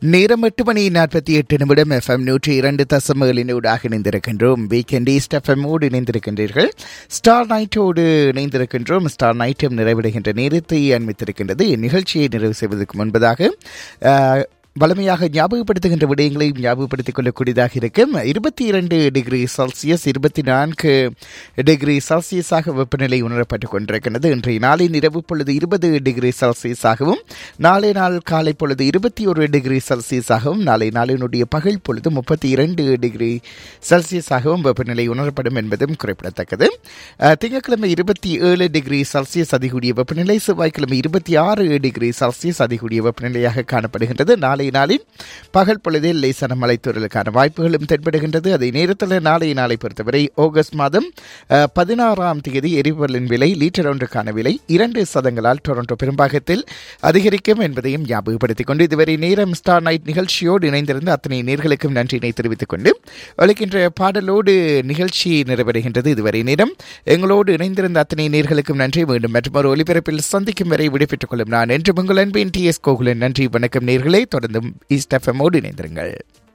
நேரம் எட்டு மணி நாற்பத்தி எட்டு நிமிடம் எஃப்எம் நூற்றி இரண்டு தசமகளினூடாக இணைந்திருக்கின்றோம் வீக்கெண்ட் ஈஸ்ட் எஃப்எம்மோடு இணைந்திருக்கின்றீர்கள் ஸ்டார் நைட்டோடு இணைந்திருக்கின்றோம் ஸ்டார் நைட்டும் நிறைவடைகின்ற நேரத்தை அண்மித்திருக்கின்றது நிகழ்ச்சியை நிறைவு செய்வதற்கு முன்பதாக அஹ், வலிமையாக ஞாபகப்படுத்துகின்ற விடயங்களை ஞாபகப்படுத்திக் கொள்ளக்கூடியதாக இருக்கும் இருபத்தி இரண்டு டிகிரி செல்சியஸ் இருபத்தி நான்கு டிகிரி செல்சியஸாக வெப்பநிலை உணரப்பட்டுக் கொண்டிருக்கிறது இன்றைய நாளை இரவு பொழுது இருபது டிகிரி செல்சியஸாகவும் நாளை நாள் காலை பொழுது இருபத்தி ஒரு டிகிரி செல்சியஸாகவும் நாளை நாளினுடைய பகல் பொழுது முப்பத்தி இரண்டு டிகிரி செல்சியஸாகவும் வெப்பநிலை உணரப்படும் என்பதும் குறிப்பிடத்தக்கது அஹ், திங்கட்கிழமை இருபத்தி ஏழு டிகிரி செல்சியஸ் அதிகூடிய வெப்பநிலை செவ்வாய்க்கிழமை இருபத்தி ஆறு டிகிரி செல்சியஸ் அதிகூடிய வெப்பநிலையாக காணப்படுகின்றது நாளை நாளில் பகல் பொழுதில் லேசான மழைத்தூரலுக்கான வாய்ப்புகளும் தென்படுகின்றது அதே நேரத்தில் நாளைய நாளை பொறுத்தவரை ஆகஸ்ட் மாதம் அஹ், பதினாறாம் தேதி எரிபொருளின் விலை லீட்டர் ஒன்றுக்கான விலை இரண்டு சதங்களால் டொரண்டோ பெரும்பாகத்தில் அதிகரிக்கும் என்பதையும் ஞாபகப்படுத்திக் கொண்டு இதுவரை நேரம் ஸ்டார் நைட் நிகழ்ச்சியோடு இணைந்திருந்த அத்தனை நேர்களுக்கும் நன்றியினை தெரிவித்துக் கொண்டு ஒழிக்கின்ற பாடலோடு நிகழ்ச்சி நிறைவடைகின்றது இதுவரை நேரம் எங்களோடு இணைந்திருந்த அத்தனை நேர்களுக்கும் நன்றி மீண்டும் மற்றொரு ஒலிபரப்பில் சந்திக்கும் வரை விடைபெற்றுக் கொள்ளும் நான் என்று உங்கள் அன்பின் டி எஸ் கோகுலன் நன்றி வணக்கம் நேர்களே தொடர்ந்தும் ஈஸ்ட் எஃப்எம்மோடு இணைந்திருங்கள்